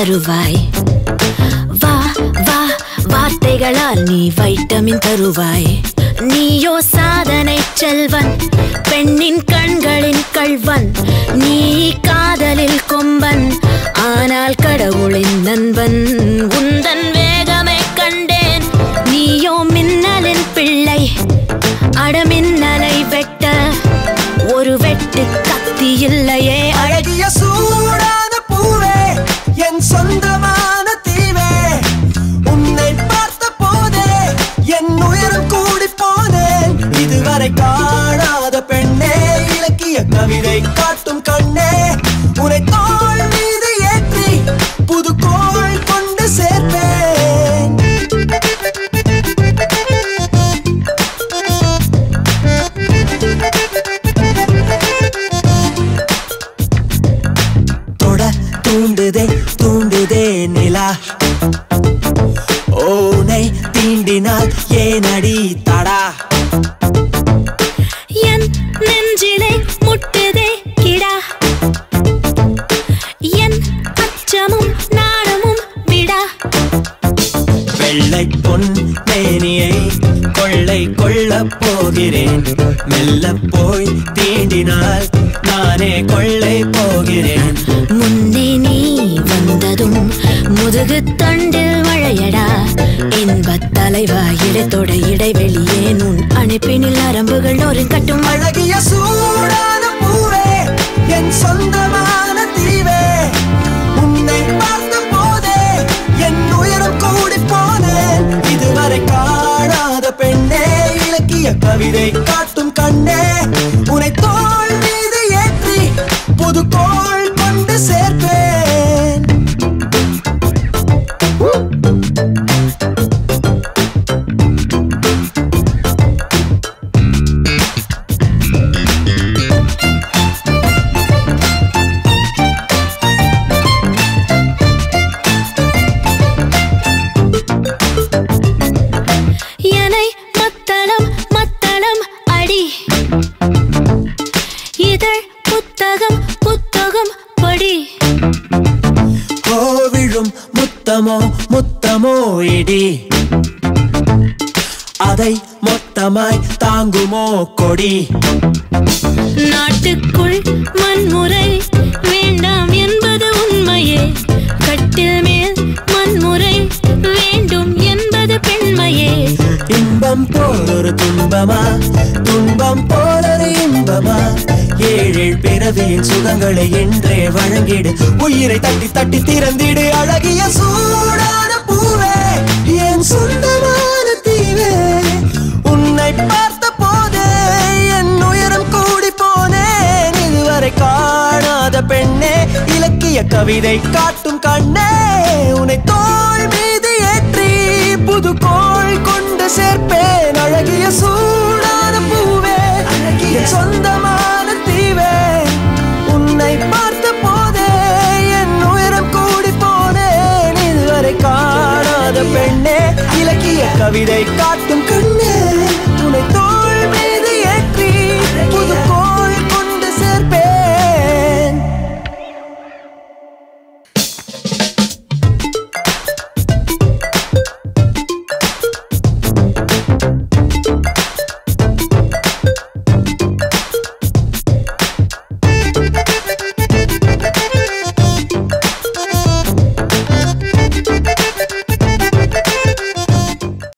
தருவாய் வா வா வார்த்தைகளால் நீ வைட்டமின் தருவாய் நீயோ சாதனை செல்வன் பெண்ணின் கண்களின் கள்வன் நீ காதலில் கொம்பன் ஆனால் கடவுளின் நண்பன் உந்தன் வேகமை கண்டேன் நீயோ மின்னலின் பிள்ளை அடமின்னலை வெட்ட ஒரு வெட்டு கத்தி இல்லையே அழகிய சூடான பூவே என் சொந்தமான தீவே உன்னை பார்த்த போதே என் உயரம் கூடி போனேன் இதுவரை காணாத பெண்ணே இலக்கிய கவிதை காட்டும் கண்ணே உன்னை தோள் மீது ஏற்றி புது கோள் கொண்டு சேர்ப்பேன் தொட தூண்டுதே தூண்டுதே நிலா ஓனை தீண்டினால் ஏனடி தடா என் நெஞ்சிலே முட்டுதே கிடா என் அச்சமும் நாணமும் விடா வெள்ளை பொன் மேனியை கொள்ளை கொள்ளப் போகிறேன் மெல்ல போய் தீண்டினால் நானே கொள்ளை போகிறேன் முன்னே நீ வந்ததும் முதுகு தண்டில் மழையடா இன்பத் தலைவா இடத்தோட இடைவெளியே உன் அணைப்பினில் நரம்புகள் நொறுங்கட்டும் அழகிய சூடான பூவே என் சொந்தமான தீவே உன்னை பார்த்த போதே என் உயரம் கூடி போனேன் இதுவரை காணாத பெண்ணே இலக்கிய கவிதை காட்டும் கண்ணே உன்னை தோள் மீது ஏற்றி புது கோள் கொண்டு சேர்ப்பேன் எனை மத்தளம் மத்தளம் அடி இதழ் புத்தகம் புத்தகம் படி கோவிழும் முத்தமோ முத்தமோ இடி அதை மொத்தமாய் தாங்குமோ கொடி நாட்டுக்குள் வன்முறை வேண்டாம் என்பது உண்மையே கட்டில் மேல் வன்முறை வேண்டும் என்பது பெண்மையே இன்பம் போல் ஒரு துன்பமா துன்பம் போல் ஒரு இன்பமா ஏழேழ் பிறவியின் சுகங்களை என்றே வழங்கிடு உயிரை தட்டி தட்டி திறந்திடு அழகிய சூடான பூவே என் சொந்தமான தீவே உன்னை பார்த்த போதே என் உயரம் கூடி போனேன் இதுவரை காணாத பெண்ணே இலக்கிய கவிதை காட்டும் கண்ணே உன்னை தோள் மீது ஏற்றி புது கோள் கொண்டு சேர்ப்பேன் அழகிய சூடான பூவே என் சொந்தமான தீவே உன்னை பார்த்த போதே என் உயரம் கூடி போனேன் இதுவரை காணாத பெண்ணே இலக்கிய கவிதை காட்டும் கண்ணே உன்னை தோள்